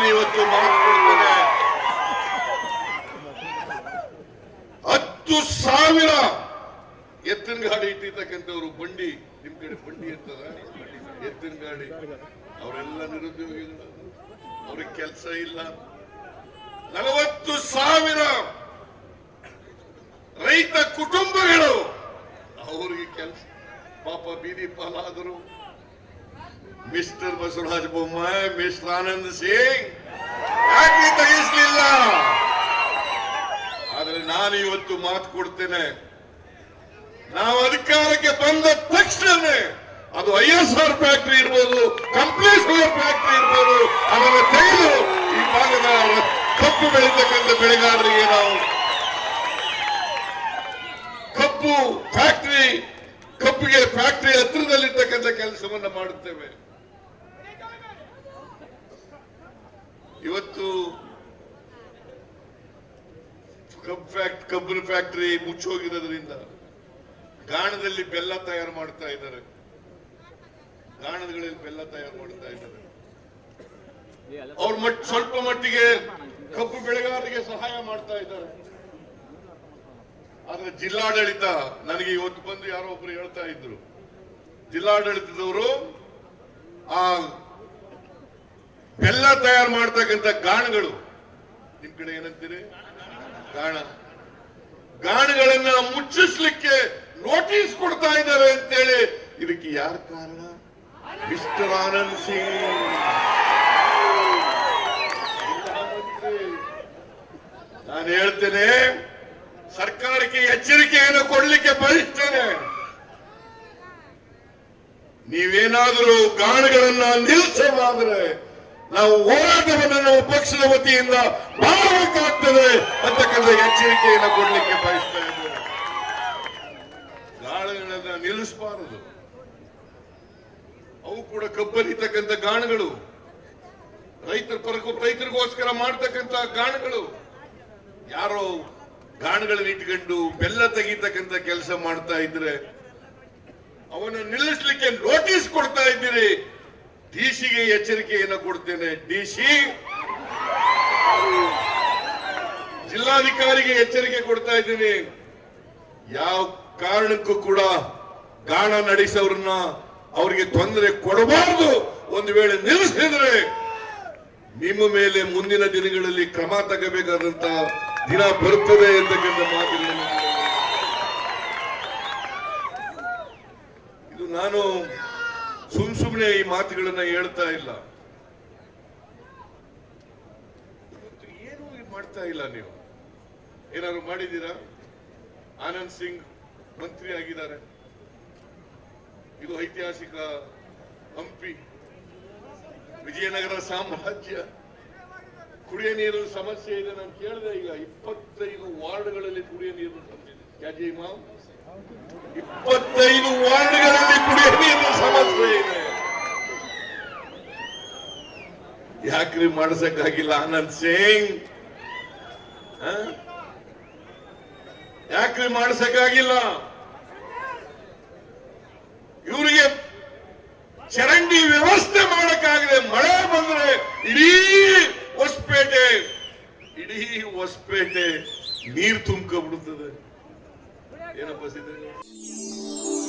ನಾನು ಇವತ್ತು ಮಾತು ಕೊಡ್ತೇನೆ ಹತ್ತು ಸಾವಿರ ಎತ್ತಿನ ಗಾಡಿ ಇಟ್ಟಿರ್ತಕ್ಕಂಥವ್ರು ಬಂಡಿ ನಿಮ್ ಕಡೆ ಬಂಡಿ ಇರ್ತದ ಎತ್ತಿನ ಗಾಡಿ ಅವರೆಲ್ಲ ನಿರುದ್ಯೋಗಿಗಳು ಅವ್ರಿಗೆ ಕೆಲಸ ಇಲ್ಲ ನಲವತ್ತು ಸಾವಿರ ರೈತ ಕುಟುಂಬಗಳು ಅವ್ರಿಗೆ ಕೆಲಸ ಪಾಪ ಬೀದಿ ಪಾಲಾದರು ಮಿಸ್ಟರ್ ಬಸವರಾಜ ಬೊಮ್ಮಾಯಿ ಮಿಸ್ಟರ್ ಆನಂದ್ ಸಿಂಗ್ ಯಾಕೆ ತೆಗಿಸ್ಲಿಲ್ಲ ಆದ್ರೆ ನಾನು ಇವತ್ತು ಮಾತು ಕೊಡ್ತೇನೆ ನಾವು ಅಧಿಕಾರಕ್ಕೆ ಬಂದ ತಕ್ಷಣವೇ ಅದು ಐ ಎಸ್ ಆರ್ ಫ್ಯಾಕ್ಟರಿ ಇರ್ಬೋದು ಕಂಪ್ಲೇಶ್ವರ ಫ್ಯಾಕ್ಟರಿ ಇರ್ಬೋದು ಅದನ್ನು ತೆಗೆದು ಈ ಭಾಗದ ಕಬ್ಬು ಬೆಳೀತಕ್ಕಂಥ ಬೆಳೆಗಾರರಿಗೆ ನಾವು ಕಬ್ಬು ಫ್ಯಾಕ್ಟರಿ ಕಬ್ಬಿಗೆ ಫ್ಯಾಕ್ಟರಿ ಹತ್ತಿರದಲ್ಲಿರ್ತಕ್ಕಂಥ ಕೆಲಸವನ್ನ ಮಾಡುತ್ತೇವೆ ಇವತ್ತು ಕಬ್ಬು ಫ್ಯಾಕ್ಟ್ ಕಬ್ಬಿನ ಫ್ಯಾಕ್ಟರಿ ಮುಚ್ಚೋಗಿರೋದ್ರಿಂದ ಗಾಣದಲ್ಲಿ ಬೆಲ್ಲ ತಯಾರು ಮಾಡ್ತಾ ಇದ್ದಾರೆ ಗಾಣಗಳಲ್ಲಿ ಬೆಲ್ಲ ತಯಾರು ಮಾಡ್ತಾ ಇದ್ದಾರೆ ಅವ್ರ ಮಟ್ ಸ್ವಲ್ಪ ಮಟ್ಟಿಗೆ ಕಬ್ಬು ಬೆಳೆಗಾರರಿಗೆ ಸಹಾಯ ಮಾಡ್ತಾ ಇದ್ದಾರೆ ಆದ್ರೆ ಜಿಲ್ಲಾಡಳಿತ ನನಗೆ ಇವತ್ತು ಬಂದು ಯಾರೋ ಒಬ್ರು ಹೇಳ್ತಾ ಇದ್ರು ಜಿಲ್ಲಾಡಳಿತದವರು ಆ ಬೆಲ್ಲ ತಯಾರು ಮಾಡ್ತಕ್ಕಂಥ ಗಾಣಗಳು ನಿಮ್ ಕಡೆ ಏನಂತೀರಿ ಗಾಣ ಗಾಣಗಳನ್ನ ಮುಚ್ಚಿಸ್ಲಿಕ್ಕೆ ನೋಟಿಸ್ ಕೊಡ್ತಾ ಇದ್ದಾರೆ ಅಂತೇಳಿ ಇದಕ್ಕೆ ಯಾರ ಕಾರಣ ಮಿಸ್ಟರ್ ಆನಂದ್ ಸಿಂಗ್ ನಾನು ಹೇಳ್ತೇನೆ ಸರ್ಕಾರಕ್ಕೆ ಎಚ್ಚರಿಕೆಯನ್ನು ಕೊಡ್ಲಿಕ್ಕೆ ಬಯಸ್ತೇನೆ ನೀವೇನಾದರೂ ಗಾಣಗಳನ್ನ ನಿಲ್ಲಿಸವಾದ್ರೆ ನಾವು ಹೋರಾಟವನ್ನು ನಮ್ಮ ಪಕ್ಷದ ವತಿಯಿಂದ ಮಾಡಬೇಕಾಗ್ತದೆ ಅಂತಕ್ಕಂಥ ಎಚ್ಚರಿಕೆಯನ್ನು ಕೊಡ್ಲಿಕ್ಕೆ ಬಯಸ್ತಾ ಇದ್ದೇನೆ ಗಾಣಗಳನ್ನ ನಿಲ್ಲಿಸಬಾರದು ಅವು ಕೂಡ ಕಬ್ಬರಿತಕ್ಕಂಥ ಗಾಣಗಳು ರೈತರ ಪರಕು ರೈತರಿಗೋಸ್ಕರ ಮಾಡ್ತಕ್ಕಂಥ ಗಾಣಗಳು ಯಾರೋ ಗಾಣಗಳನ್ನ ಇಟ್ಕೊಂಡು ಬೆಲ್ಲ ತೆಗಿತಕ್ಕಂಥ ಕೆಲಸ ಮಾಡ್ತಾ ಇದ್ರೆ ಅವನು ನಿಲ್ಲಿಸ್ಲಿಕ್ಕೆ ನೋಟಿಸ್ ಕೊಡ್ತಾ ಇದ್ದೀರಿ ಡಿಸಿಗೆ ಎಚ್ಚರಿಕೆಯನ್ನು ಕೊಡ್ತೇನೆ ಡಿಸಿ ಜಿಲ್ಲಾಧಿಕಾರಿಗೆ ಎಚ್ಚರಿಕೆ ಕೊಡ್ತಾ ಇದ್ದೀನಿ ಯಾವ ಕಾರಣಕ್ಕೂ ಕೂಡ ಗಾಣ ನಡೆಸೋರನ್ನ ಅವರಿಗೆ ತೊಂದರೆ ಕೊಡಬಾರದು ಒಂದು ವೇಳೆ ನಿಲ್ಲಿಸಿದ್ರೆ ನಿಮ್ಮ ಮೇಲೆ ಮುಂದಿನ ದಿನಗಳಲ್ಲಿ ಕ್ರಮ ತಗಬೇಕಾದಂತ ದಿನ ಬರುತ್ತದೆ ಎಂತಕ್ಕಂಥ ಮಾತುಗಳನ್ನು ಇದು ನಾನು ಸುಮ್ ಸುಮ್ಮನೆ ಈ ಮಾತುಗಳನ್ನ ಹೇಳ್ತಾ ಇಲ್ಲ ಇವತ್ತು ಏನೂ ಮಾಡ್ತಾ ಇಲ್ಲ ನೀವು ಏನಾದ್ರು ಮಾಡಿದ್ದೀರಾ ಆನಂದ್ ಸಿಂಗ್ ಮಂತ್ರಿ ಆಗಿದ್ದಾರೆ ಇದು ಐತಿಹಾಸಿಕ ಹಂಪಿ ವಿಜಯನಗರ ಸಾಮ್ರಾಜ್ಯ ಕುಡಿಯ ನೀರು ಸಮಸ್ಯೆ ಇದೆ ನಾನು ಕೇಳಿದೆ ಈಗ ಇಪ್ಪತ್ತೈದು ವಾರ್ಡ್ಗಳಲ್ಲಿ ಕುಡಿಯ ನೀರು ಸಮಸ್ಯೆ ಇದೆ ಕ್ಯಾಜಿ ಮಾವ್ ಇಪ್ಪತ್ತೈದು ವಾರ್ಡ್ಗಳಲ್ಲಿ ಕುಡಿಯ ನೀರಿನ ಸಮಸ್ಯೆ ಇದೆ ಯಾಕ್ರಿ ಮಾಡಿಸಕ್ಕಾಗಿಲ್ಲ ಆನಂದ್ ಸಿಂಗ್ ಆ? ಯಾಕ್ರಿ ಮಾಡಿಸಕ್ಕಾಗಿಲ್ಲ ಇವರಿಗೆ ಚರಂಡಿ ವ್ಯವಸ್ಥೆ ಮಾಡಕ್ಕಾಗದೆ ಮಳೆ ಬಂದ್ರೆ ಇಡೀ ಹೊಸಪೇಟೆ ಇಡೀ ಹೊಸಪೇಟೆ ನೀರು ತುಂಬ್ಕೊಂಡ್ಬಿಡುತ್ತದೆ ಏನಪ್ಪ ಸಿದ್ಧ